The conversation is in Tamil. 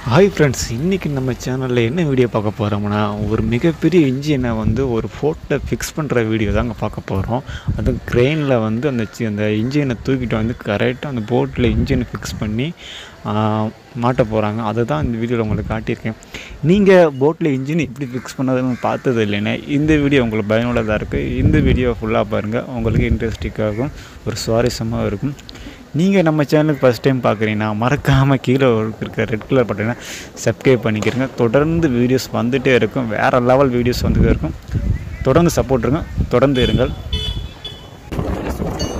ஹாய் ஃப்ரெண்ட்ஸ் இன்றைக்கி நம்ம சேனலில் என்ன வீடியோ பார்க்க போகிறோம்னா ஒரு மிகப்பெரிய இன்ஜினை வந்து ஒரு ஃபோட்டோ ஃபிக்ஸ் பண்ணுற வீடியோ தாங்க பார்க்க போகிறோம் அதுவும் க்ரெயினில் வந்து அந்த சி- அந்த இன்ஜினை தூக்கிட்டு வந்து கரெக்டாக அந்த போட்டில் இன்ஜினை ஃபிக்ஸ் பண்ணி ஆ, மாட்ட போகிறாங்க அதை தான் இந்த வீடியோவில் உங்களுக்கு காட்டியிருக்கேன் நீங்கள் போட்டில் இன்ஜின் எப்படி ஃபிக்ஸ் பண்ணதுன்னு பார்த்தது இல்லைன்னா இந்த வீடியோ உங்களுக்கு பயனுள்ளதாக இருக்குது இந்த வீடியோ ஃபுல்லாக பாருங்கள் உங்களுக்கு இன்ட்ரெஸ்டிங்காகும் ஒரு சுவாரஸ்யமாக இருக்கும் நீங்கள் நம்ம சேனலுக்கு ஃபஸ்ட் டைம் பார்க்குறீங்கன்னா மறக்காமல் கீழே இருக்க ரெட் கலர் பட்டனை சப்ஸ்கிரைப் பண்ணிக்கிறங்க தொடர்ந்து வீடியோஸ் வந்துகிட்டே இருக்கும் வேறு லெவல் வீடியோஸ் வந்துகிட்டே இருக்கும் தொடர்ந்து சப்போர்ட் இருங்க தொடர்ந்து இருங்கள்